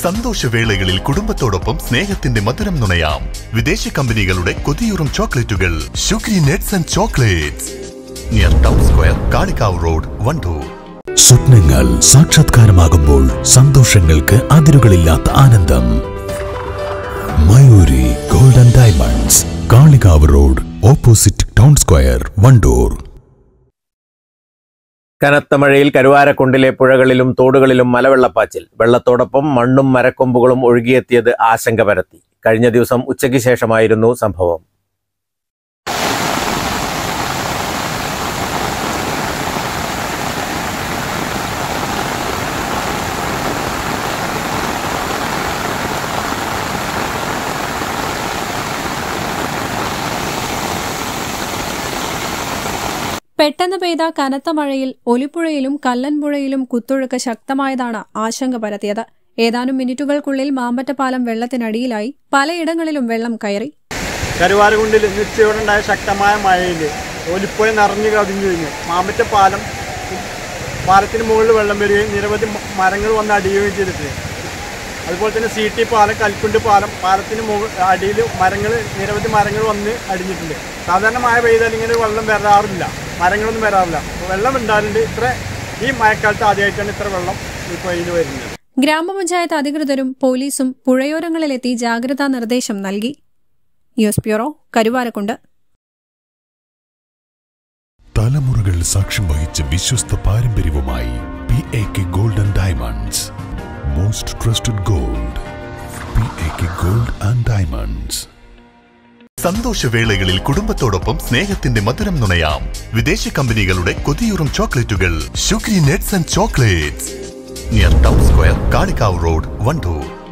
സന്തോഷവേളകളിൽ കുടുംബത്തോടൊപ്പം സ്നേഹത്തിന്റെ മധുരം നുണയാം വിദേശ കമ്പനികളുടെ കൊതിയൂറും ചോക്ലേറ്റുകൾ ഷുഗ്രി nuts and chocolates near town square Kalikavu road Wandoor സ്വപ്നങ്ങൾ സാക്ഷാത്കാരമാകുമ്പോൾ സന്തോഷങ്ങൾക്ക് അതിരുകളില്ലാത്ത ആനന്ദം Mayuri golden diamonds Kalikavu road opposite town square Wandoor കനത്ത മഴയിൽ കരുവാരക്കുണ്ടിലെ പുഴകളിലും തോടുകളിലും മലവെള്ളപ്പാച്ചിൽ വെള്ളത്തോടൊപ്പം മണ്ണും മരക്കൊമ്പുകളും ഒഴുകിയെത്തിയത് ആശങ്ക പരത്തി കഴിഞ്ഞ ദിവസം ഉച്ചയ്ക്ക് ശേഷമായിരുന്നു സംഭവം പെട്ടെന്ന് പെയ്ത കനത്ത മഴയിൽ ഒലിപ്പുഴയിലും കല്ലൻപുഴയിലും കുത്തൊഴുക്ക് ശക്തമായതാണ് ആശങ്ക പരത്തിയത് ഏതാനും മിനിറ്റുകൾക്കുള്ളിൽ മാമ്പറ്റപ്പാലം വെള്ളത്തിനടിയിലായി പലയിടങ്ങളിലും വെള്ളം കയറി കരുവാരകുണ്ടിൽ നിശ്ചയോടുണ്ടായ ശക്തമായ മഴയിൽ ഒലിപ്പുഴ നിറഞ്ഞു കവിഞ്ഞു കഴിഞ്ഞു മാമ്പറ്റ പാലം പാലത്തിന് മുകളിൽ വെള്ളം വരികയും നിരവധി മ- മരങ്ങൾ വന്ന് അടിയുകയും ചെയ്തിട്ടുണ്ട് അതുപോലെ തന്നെ സി ടി പാലം കൽക്കുണ്ട് പാലം പാലത്തിന് മുകൾ അടിയിൽ മരങ്ങൾ നിരവധി മരങ്ങൾ വന്ന് അടിഞ്ഞിട്ടുണ്ട് സാധാരണ മഴ പെയ്താൽ ഇങ്ങനെ വെള്ളം വരാറില്ല മരങ്ങളൊന്നും വരാറില്ല അപ്പോൾ വെള്ളം ഉണ്ടാകുന്നുണ്ട് ഇത്ര ഈ മഴക്കാലത്ത് ആദ്യമായിട്ടാണ് ഇത്ര വെള്ളം ഇപ്പോൾ ഇതിൽ വരുന്നത് ഗ്രാമപഞ്ചായത്ത് അധികൃതരും പോലീസും പുഴയോരങ്ങളിലെത്തി ജാഗ്രതാ നിർദ്ദേശം നൽകി ന്യൂസ് ബ്യൂറോ കരുവാരക്കുണ്ട് തലമുറകൾ സാക്ഷ്യം വഹിച്ച വിശ്വസ്ത പാരമ്പര്യവുമായി P A K golden diamonds most trusted gold P A K gold and diamonds സന്തോഷവേളകളിൽ കുടുംബത്തോടൊപ്പം സ്നേഹത്തിന്റെ മധുരം നുണയാം വിദേശ കമ്പനികളുടെ കൊതിയൂറും ചോക്ലേറ്റുകൾ ഷുഗ്രി nuts and chocolates near town square Kalikavu road Wandoor